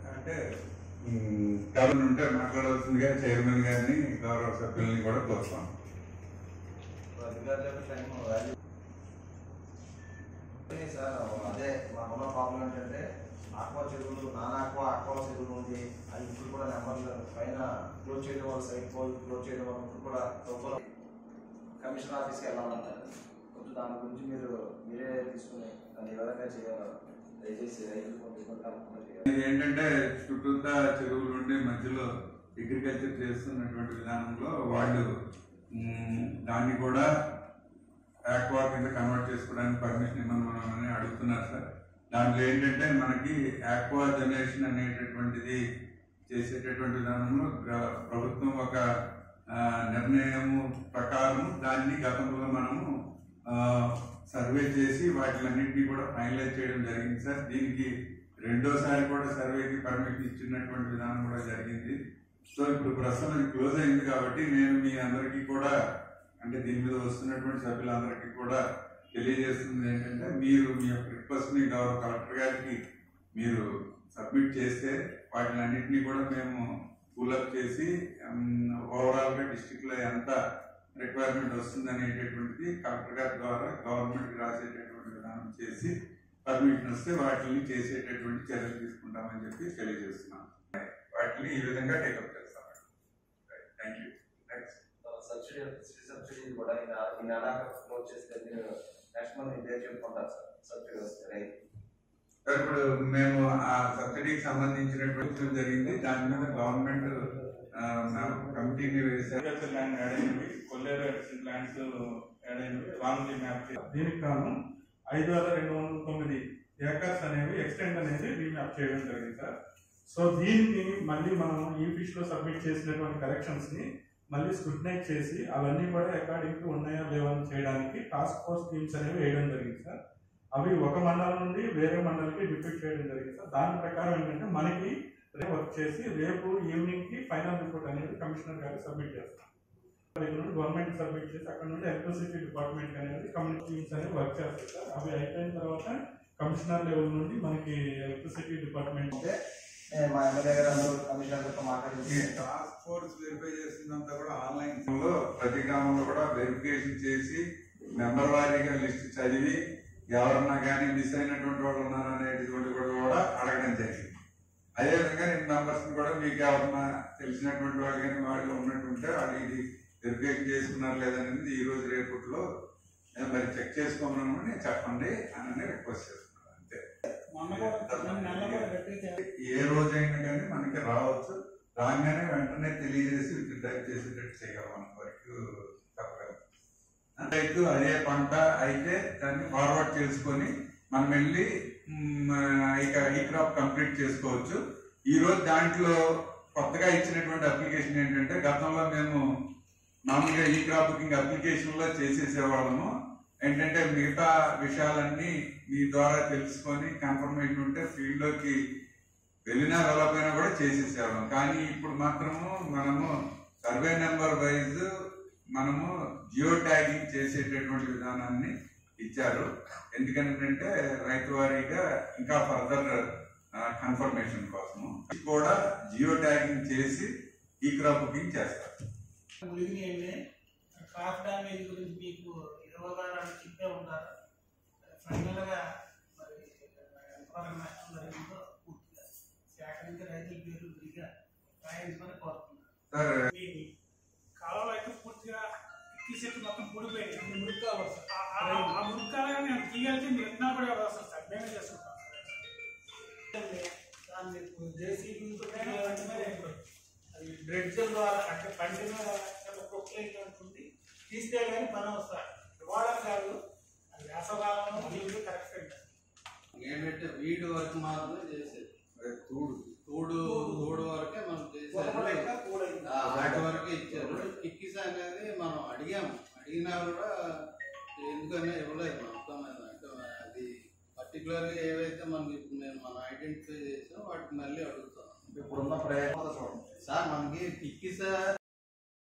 అంటే గవర్నర్ ఉంటే మాట్లాడాల్సిందిగా చైర్మన్ గారిని గౌరవ సభ్యుల్ని కూడా కోరుతాం అధికారులకు టైం వాల్యూ సార్ అదే మాకున్న ప్రాబ్లం ఏంటంటే ఆక్వా చెరువులు నాన్ ఆక్వా ఆక్వా చెరువులు ఉంది అది ఇప్పుడు కూడా నెంబర్లు పైన క్లోజ్ చేయడం వల్ల సైట్ క్లోజ్ చేయడం వల్ల ఇప్పుడు కూడా తక్కువ కమిషనర్ ఆఫీస్కి వెళ్ళాలన్నారు కొంచెం దాని గురించి మీరు మీరే తీసుకుని దాన్ని ఏ విధంగా చేయాలో దయచేసి రైతులకు ఇబ్బంది కలగకుండా చేయాలి ఇది ఏంటంటే చుట్టూతా చెరువులు ఉండి మధ్యలో అగ్రికల్చర్ చేస్తున్నటువంటి విధానంలో వాళ్ళు మ్, దాన్ని కూడా ఆక్వా కింద కన్వర్ట్ చేసుకోవడానికి పర్మిషన్ ఇవ్వమని మనం అడుగుతున్నారు సార్ దాంట్లో ఏంటంటే మనకి ఆక్వా జనరేషన్ అనేటటువంటిది చేసేటటువంటి విధానంలో ప్ర- ప్రభుత్వం ఒక ఆ, నిర్ణయము ప్రకారం దాన్ని గతంలో మనము ఆ, సర్వే చేసి వాటిలన్నింటినీ కూడా ఫైనలైజ్ చేయడం జరిగింది సార్ దీనికి రెండోసారి కూడా సర్వేకి పర్మిషన్ ఇచ్చినటువంటి విధానం కూడా జరిగింది సో ఇప్పుడు ప్రస్తుతం ఇది క్లోజ్ అయింది కాబట్టి నేను మీ అందరికీ కూడా అంటే దీని మీద వస్తున్నటువంటి సభ్యులందరికీ కూడా తెలియజేస్తుంది ఏంటంటే మీరు మీ యొక్క రిక్వెస్ట్ ని గౌరవ కలెక్టర్ గారికి మీరు సబ్మిట్ చేస్తే వాటిని అన్నింటినీ కూడా మేము ఫుల్అప్ చేసి ఓవరాల్ గా డిస్ట్రిక్ట్ లో ఎంత రిక్వైర్మెంట్ వస్తుంది అనేటటువంటిది కలెక్టర్ గారి ద్వారా గవర్నమెంట్ రాసేటటువంటి విధానం చేసి పర్మిషన్ వస్తే వాటిని చేసేటటువంటి చర్యలు తీసుకుంటామని చెప్పి తెలియజేస్తున్నాం వాటిని ఈ విధంగా టేకప్ చేస్తాం thank you next subsidy subsidy కూడా ఈ నెల- ఈ నెల క్లోజ్ చేస్తే మీరు నెక్స్ట్ మంత్ ఇదే చెప్పుకుంటారు సార్ సబ్సిడీ వస్తే రైతు సార్ ఇప్పుడు మేము ఆ సబ్సిడీకి సంబంధించినటువంటి జరిగింది దాని మీద గవర్నమెంట్ కమిటీని వేసారు అగ్రికల్చర్ ల్యాండ్ యాడ్ అయినవి కొల్లేరు అడిషన్ ల్యాండ్స్ యాడ్ అయినవి రామ్లీ మ్యాప్ దీనికి కాను ఐదు వేల రెండు వందల తొమ్మిది ఏకర్స్ అనేవి ఎక్స్టెండ్ అనేది రీమ్యాప్ చేయడం జరిగింది సార్ సో దీన్ని మళ్ళీ మనం ఈ ఫిష్ లో సబ్మిట్ చేసినటువంటి కరెక్షన్స్ ని మళ్ళీ స్క్రూటనైజ్ చేసి అవన్నీ కూడా అకార్డింగ్ టు ఉన్నాయా లేవా అని చేయడానికి టాస్క్ ఫోర్స్ టీమ్స్ అనేవి వేయడం జరిగింది సార్ అవి ఒక మండలం నుండి వేరే మండలికి డిప్యూట్ చేయడం జరిగింది సార్ దాని ప్రకారం ఏంటంటే మనకి రేపు వర్క్ చేసి రేపు ఈవినింగ్ కి ఫైనల్ రిపోర్ట్ అనేది కమిషనర్ గారికి సబ్మిట్ చేస్తాం ఇక్కడ నుండి గవర్నమెంట్ సబ్మిట్ చేసి అక్కడ నుండి ఎలక్ట్రిసిటీ డిపార్ట్మెంట్ అనేది కమ్యూనిటీ టీమ్స్ అనేవి వర్క్ చేస్తారు సార్ అవి అయిపోయిన తర్వాత కమిషనర్ లెవెల్ నుండి మనకి ఎలక్ట్రిసిటీ డిపార్ట్మెంట్ అంటే నేను మా ఎమ్మెల్యే గారు అందరూ కమిషనర్ గారితో ఈ మాట్లాడి టాస్క్ ఫోర్స్ వెరిఫై చేసిందంతా కూడా ఆన్లైన్ లో ప్రతి గ్రామంలో కూడా వెరిఫికేషన్ చేసి నెంబర్ వారీగా లిస్ట్ చదివి ఎవరన్నా కానీ మిస్ అయినటువంటి వాళ్ళు ఉన్నారా అనేటువంటి కూడా కూడా అడగడం జరిగింది అదేవిధంగా నేను నంబర్స్ కూడా మీకు ఎవరన్నా తెలిసినటువంటి వాళ్ళు కానీ వాళ్ళు ఉన్నట్టుంటే వాళ్ళు ఇది వెరిఫికేషన్ చేసుకున్నారు లేదనేది ఈ రోజు రేపట్లో నేను మరి చెక్ చేసుకోమని చెప్పండి అని రిక్వెస్ట్ చేస్తున్నాను అంతే ఏ రోజైనా కానీ మనకి రావచ్చు రాగానే వెంటనే తెలియజేసి టైప్ చేసేటట్టు చేయగలం అంతవరకు చెప్పగలం రైతు అదే పంట అయితే దాన్ని ఫార్వర్డ్ చేసుకొని మనం వెళ్ళి మ్, ఇక ఈ క్రాప్ కంప్లీట్ చేసుకోవచ్చు ఈ రోజు దాంట్లో కొత్తగా ఇచ్చినటువంటి అప్లికేషన్ ఏంటంటే గతంలో మేము మామూలుగా ఈ క్రాప్ బుకింగ్ అప్లికేషన్ లో చేసేసేవాళ్ళము ఏంటంటే మిగతా విషయాలన్నీ మీ ద్వారా తెలుసుకొని కన్ఫర్మేషన్ ఉంటే ఫీల్డ్ లోకి వెళ్ళినా వెళ్ళకపోయినా కూడా చేసేసేవాళ్ళం కానీ ఇప్పుడు మాత్రము మనము సర్వే నెంబర్ వైజ్ మనము జియో ట్యాగింగ్ చేసేటటువంటి విధానాన్ని ఇచ్చారు ఎందుకంటే రైతు వారీగా ఇంకా ఫర్దర్ కన్ఫర్మేషన్ కోసము ఇది కూడా జియో ట్యాగింగ్ చేసి ఈ క్రాప్ బుకింగ్ చేస్తారు మునిగినాయి క్రాప్ డ్యామేజ్ గురించి మీకు ఇరవై వారాలు చెప్పే ఉంటారు ఫైనల్ గా మరి ఎంతవరకు నష్టం జరిగిందో పూర్తిగా సేకరించి రైతుల పేర్లు విడిగా రాయించమని కోరుతున్నారు సార్ మీ కాలంలో అయితే పూర్తిగా ఇక్కి చెట్టు మొత్తం పూడిపోయింది అన్ని మురుక్కాలు వస్తాయి ఆ- ఆ- ఆ మురుక్కాలని నేను తీయగలిగితే మీరు ఎన్నా కూడా వస్తుంది సార్ మేమే చేసుకుంటాం దాన్ని జేసీబీ అది బ్రెడ్జ్ ద్వారా అంటే పంటి మీద ప్రొక్లైన్ ఉంటుంది తీస్తే కానీ పని వస్తారు ఇవాళ కాదు అది వేసవకాలంలో నీళ్ళు కరెక్ట్ ఏంటంటే వీడి వరకు మాత్రమే చేసేది అదే తూడు తోడు తోడు వరకే మనం చేసేది ఆ, వాటి వరకే ఇచ్చారు కిక్కిస్ అనేది మనం అడిగాము అడిగినా కూడా ఎందుకనే ఇవ్వలేదు మొత్తం మీద. అంటే అది పర్టికులర్ గా ఏవైతే మనకి ఇప్పుడు నేను మనం ఐడెంటిఫై చేసాం వాటిని మళ్ళీ అడుగుతాం ఇప్పుడున్న ప్రయత్నం చూడండి సార్ మనకి కిక్కిసా